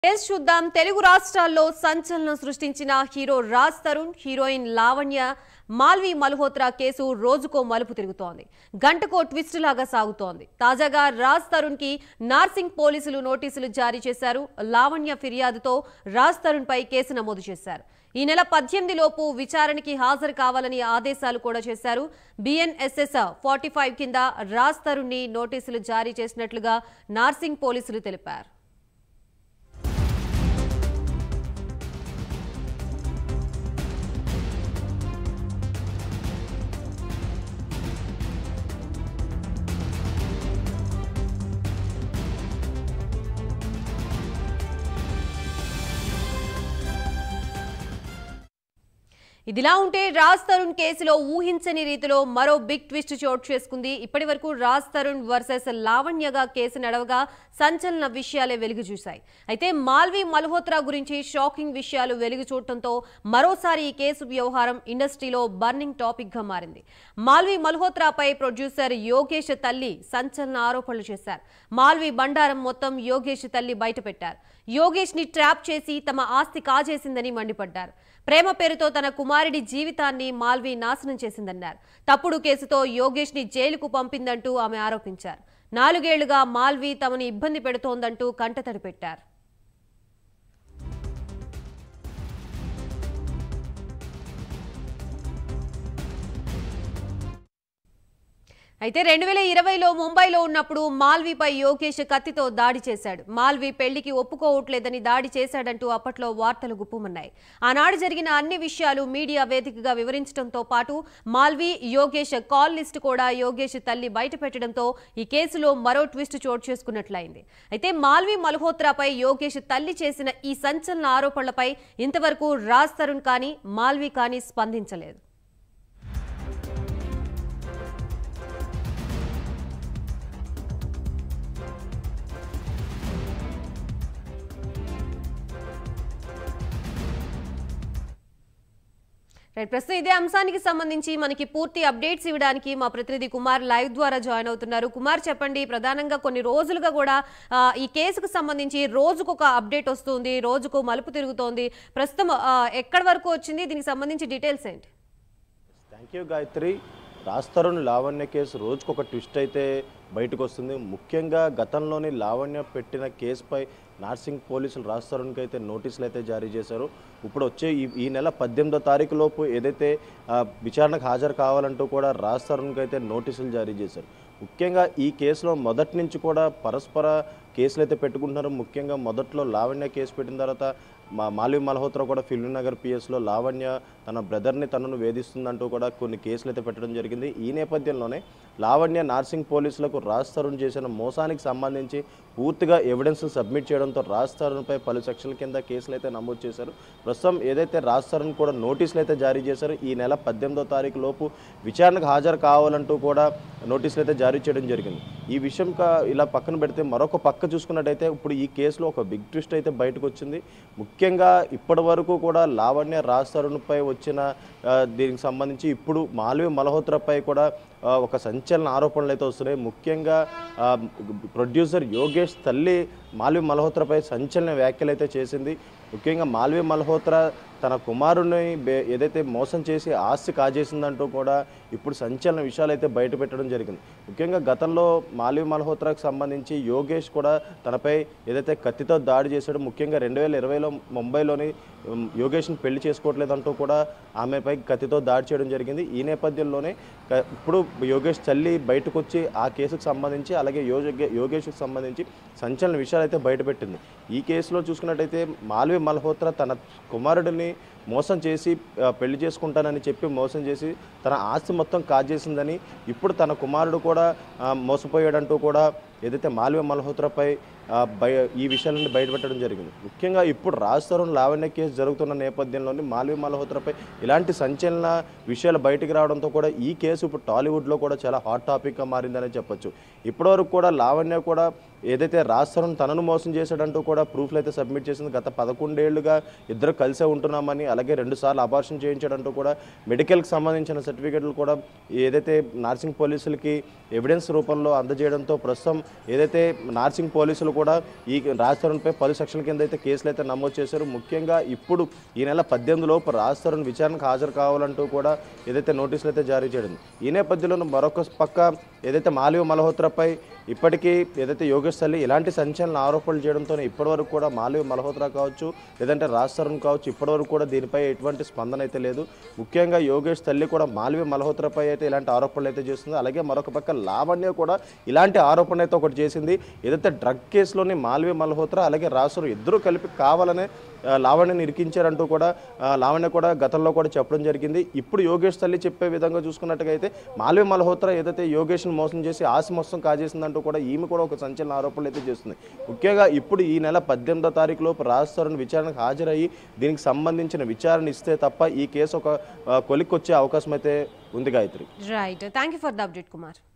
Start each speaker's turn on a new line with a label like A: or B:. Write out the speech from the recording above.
A: case చూద్దాం తెలుగు రాష్ట్రాల్లో సంచలనం సృష్టించిన హీరో రాజ్ తరుణ్ హీరోయిన్ లావణ్య మాల్వి మల్హోత్రా కేసు రోజుకో మలుపు తిరుగుతోంది గంటకో ట్విస్ట్ లాగా సాగుతోంది తాజాగా రాజ్ తరుణ్ కి నార్సింగ్ పోలీసులు నోటీసులు జారీ చేశారు లావణ్య ఫిర్యాదుతో రాజ్ తరుణ్ పై కేసు నమోదు చేశారు ఈ నెల పద్దెనిమిది లోపు విచారణకి హాజరు కావాలని ఆదేశాలు కూడా చేశారు బిఎన్ఎస్ఎస్ ఫార్టీ ఫైవ్ కింద రాజ్ తరుణ్ ని నోటీసులు జారీ చేసినట్లుగా నార్సింగ్ పోలీసులు తెలిపారు ఇదిలా ఉంటే రాజ్ తరుణ్ కేసులో ఊహించని రీతిలో మరో బిగ్ ట్విస్ట్ చోటు చేసుకుంది ఇప్పటి వరకు రాజ్ తరుణ్ వర్సెస్ లావణ్యగా కేసు నడవగా సంచలన విషయాలే వెలుగు చూశాయి అయితే మాల్వి మల్హోత్రా గురించి షాకింగ్ విషయాలు వెలుగు చూడటంతో మరోసారి ఈ కేసు వ్యవహారం ఇండస్ట్రీలో బర్నింగ్ టాపిక్ గా మారింది మాల్వి మల్హోత్రాపై ప్రొడ్యూసర్ యోగేష్ తల్లి సంచలన ఆరోపణలు చేశారు మాల్వి బండారం మొత్తం యోగేష్ తల్లి బయటపెట్టారు యోగేష్ ని ట్రాప్ చేసి తమ ఆస్తి కాజేసిందని మండిపడ్డారు ప్రేమ పేరుతో తన కుమారుడి జీవితాన్ని మాల్వి నాశనం చేసిందన్నారు తప్పుడు కేసుతో యోగేష్ ని జైలుకు పంపిందంటూ ఆమె ఆరోపించారు నాలుగేళ్లుగా మాల్వి తమని ఇబ్బంది పెడుతోందంటూ కంటతడి పెట్టారు అయితే రెండు వేల ఇరవైలో ముంబైలో ఉన్నప్పుడు మాల్వీపై యోగేష్ కత్తితో దాడి చేశాడు మాల్వీ పెళ్లికి ఒప్పుకోవట్లేదని దాడి చేశాడంటూ అప్పట్లో వార్తలు గుప్పుమన్నాయి ఆనాడు జరిగిన అన్ని విషయాలు మీడియా వేదికగా వివరించడంతో పాటు మాల్వీ యోగేష్ కాల్ లిస్ట్ కూడా యోగేష్ తల్లి బయటపెట్టడంతో ఈ కేసులో మరో ట్విస్ట్ చోటు చేసుకున్నట్లయింది అయితే మాల్వీ మల్హోత్రాపై యోగేష్ తల్లి చేసిన ఈ సంచలన ఆరోపణలపై ఇంతవరకు రాజ్ తరుణ్ కానీ మాల్వీ కానీ స్పందించలేదు రైట్ ప్రస్తుతం ఇదే అంశానికి సంబంధించి మనకి పూర్తి అప్డేట్స్ ఇవ్వడానికి మా ప్రతినిధి కుమార్ లైవ్ ద్వారా జాయిన్ అవుతున్నారు కుమార్ చెప్పండి ప్రధానంగా కొన్ని రోజులుగా కూడా ఆ, ఈ కేసుకు సంబంధించి రోజుకు ఒక అప్డేట్ వస్తుంది రోజుకు మలుపు తిరుగుతోంది ప్రస్తుతం ఆ, ఎక్కడి వరకు వచ్చింది దీనికి సంబంధించి డీటెయిల్స్ ఏంటి
B: థ్యాంక్ యూ గాయత్రి రాస్తరుణ్ లావణ్య కేసు రోజుకొక ఒక ట్విస్ట్ అయితే బయటకు వస్తుంది ముఖ్యంగా గతంలోని లావణ్య పెట్టిన కేసుపై నార్సింగ్ పోలీసులు రాస్తరుణ్కి అయితే నోటీసులు అయితే జారీ చేశారు ఇప్పుడు వచ్చే ఈ ఈ నెల పద్దెనిమిదో తారీఖు లోపు ఏదైతే ఆ, విచారణకు హాజరు కావాలంటూ కూడా రాస్తరుణ్కి అయితే నోటీసులు జారీ చేశారు ముఖ్యంగా ఈ కేసులో మొదటి నుంచి కూడా పరస్పర కేసులు అయితే పెట్టుకుంటున్నారు ముఖ్యంగా మొదట్లో లావణ్య కేసు పెట్టిన తర్వాత మా మాల్వి మల్హోత్రా కూడా ఫిల్మ్ నగర్ పిఎస్లో లావణ్య తన బ్రదర్ని తనను వేధిస్తుందంటూ కూడా కొన్ని కేసులు అయితే పెట్టడం జరిగింది ఈ నేపథ్యంలోనే లావణ్య నార్సింగ్ పోలీసులకు రాజ్ తరుణ్ చేసిన మోసానికి సంబంధించి పూర్తిగా ఎవిడెన్స్ సబ్మిట్ చేయడంతో రాజ్ తరుణ్పై పలు సెక్షన్ల కింద కేసులు అయితే నమోదు చేశారు ప్రస్తుతం ఏదైతే రాజ్ తరుణ్ కూడా నోటీసులు అయితే జారీ చేశారు ఈ నెల పద్దెనిమిదో తారీఖు లోపు విచారణకు హాజరు కావాలంటూ కూడా నోటీసులు అయితే జారీ చేయడం జరిగింది ఈ విషయం కా- ఇలా పక్కన పెడితే మరొక పక్క చూసుకున్నట్టయితే ఇప్పుడు ఈ కేసులో ఒక బిగ్ ట్విస్ట్ అయితే బయటకు వచ్చింది ముఖ్యంగా ఇప్పటి వరకు కూడా లావణ్య రాజ్ తరుణ్పై వచ్చిన ఆ, దీనికి సంబంధించి ఇప్పుడు మాల్వి మల్హోత్రాపై కూడా ఆ, ఒక సంచలన ఆరోపణలు అయితే వస్తున్నాయి ముఖ్యంగా ఆ, ప్రొడ్యూసర్ యోగేష్ తల్లి మాల్వి మల్హోత్రాపై సంచలన వ్యాఖ్యలు అయితే చేసింది ముఖ్యంగా మాల్వి మల్హోత్రా తన కుమారుని బే- ఏదైతే మోసం చేసి ఆస్తి కాజేసిందంటూ కూడా ఇప్పుడు సంచలన విషయాలు అయితే బయట పెట్టడం జరిగింది ముఖ్యంగా గతంలో మాల్వి మల్హోత్రాకు సంబంధించి యోగేష్ కూడా తనపై ఏదైతే కత్తితో దాడి చేశాడో ముఖ్యంగా రెండు వేల ఇరవైలో ముంబైలోని ఉమ్, యోగేష్ని పెళ్లి చేసుకోవట్లేదంటూ కూడా ఆమెపై కత్తితో దాడి చేయడం జరిగింది ఈ నేపథ్యంలోనే క- ఇప్పుడు యోగేష్ తల్లి బయటకు వచ్చి ఆ కేసుకు సంబంధించి అలాగే యోగ యోగేష్కి సంబంధించి సంచలన విషయాలు అయితే బయటపెట్టింది ఈ కేసులో చూసుకున్నట్టయితే మాల్వి మల్హోత్రా తన కుమారుడిని మోసం చేసి ఆ, పెళ్లి చేసుకుంటానని చెప్పి మోసం చేసి తన ఆస్తి మొత్తం కాజేసిందని ఇప్పుడు తన కుమారుడు కూడా ఆ, మోసపోయాడంటూ కూడా ఏదైతే మాల్వి మల్హోత్రాపై ఆ, బయ ఈ విషయాలన్నీ బయటపెట్టడం జరిగింది ముఖ్యంగా ఇప్పుడు రాజ్ తరుణ్ లావణ్య కేసు జరుగుతున్న నేపథ్యంలోని మాల్వి మల్హోత్రాపై ఇలాంటి సంచలన విషయాలు బయటికి రావడంతో కూడా ఈ కేసు ఇప్పుడు టాలీవుడ్లో కూడా చాలా హాట్ టాపిక్గా మారిందనే చెప్పొచ్చు ఇప్పటివరకు కూడా లావణ్య కూడా ఏదైతే రాజ్ తరుణ్ తనను మోసం చేశాడంటూ కూడా ప్రూఫ్లు అయితే సబ్మిట్ చేసింది గత పదకొండేళ్లుగా ఇద్దరు కలిసే ఉంటున్నామని అలాగే రెండుసార్లు అబార్షన్ చేయించాడంటూ కూడా మెడికల్కి సంబంధించిన సర్టిఫికెట్లు కూడా ఏదైతే నార్సింగ్ పోలీసులకి ఎవిడెన్స్ రూపంలో అందజేయడంతో ప్రస్తుతం ఏదైతే నార్సింగ్ పోలీసులు కూడా ఈ రాజ్ తరుణ్పై పలు సెక్షన్ల కింద అయితే కేసులు అయితే నమోదు చేశారు ముఖ్యంగా ఇప్పుడు ఈ నెల పద్దెనిమిది లోపు రాజ్ తరుణ్ విచారణకు హాజరు కావాలంటూ కూడా ఏదైతే నోటీసులు అయితే జారీ చేయడం ఈ నేపథ్యంలో మరొక పక్క ఏదైతే మాలివ్ మల్హోత్రాపై ఇప్పటికీ ఏదైతే యోగేష్ తల్లి ఇలాంటి సంచలన ఆరోపణలు చేయడంతో ఇప్పటివరకు కూడా మాలివ్ మల్హోత్రా కావచ్చు లేదంటే రాజ్ తరుణ్ కావచ్చు ఇప్పటివరకు కూడా దీనిపై ఎటువంటి స్పందన అయితే లేదు ముఖ్యంగా యోగేష్ తల్లి కూడా మాల్వి మల్హోత్రాపై అయితే ఇలాంటి ఆరోపణలు అయితే చేస్తుంది అలాగే మరొక పక్క లావణ్య కూడా ఇలాంటి ఆరోపణ అయితే ఒకటి చేసింది ఏదైతే డ్రగ్ కేసులోని మాల్వి మల్హోత్రా అలాగే రాసురు ఇద్దరూ కలిపి కావాలనే ఆ, లావణ్యని ఇరికించారంటూ కూడా ఆ, లావణ్య కూడా గతంలో కూడా చెప్పడం జరిగింది ఇప్పుడు యోగేష్ తల్లి చెప్పే విధంగా చూసుకున్నట్టుగా అయితే మాల్వి మల్హోత్రా ఏదైతే యోగేష్ని మోసం చేసి ఆశ మొత్తం కాజేసిందంటూ కూడా ఈమె కూడా ఒక సంచలన ఆరోపణలు అయితే చేస్తుంది ముఖ్యంగా ఇప్పుడు ఈ నెల పద్దెనిమిదో తారీఖు లోపు రాజ్ తరుణ్ విచారణకు హాజరయ్యి దీనికి సంబంధించిన విచారణ ఇస్తే తప్ప ఈ కేసు ఒక ఆ, కొలిక్కొచ్చే అవకాశం అయితే ఉంది Gayatri
A: right thank you for the update Kumar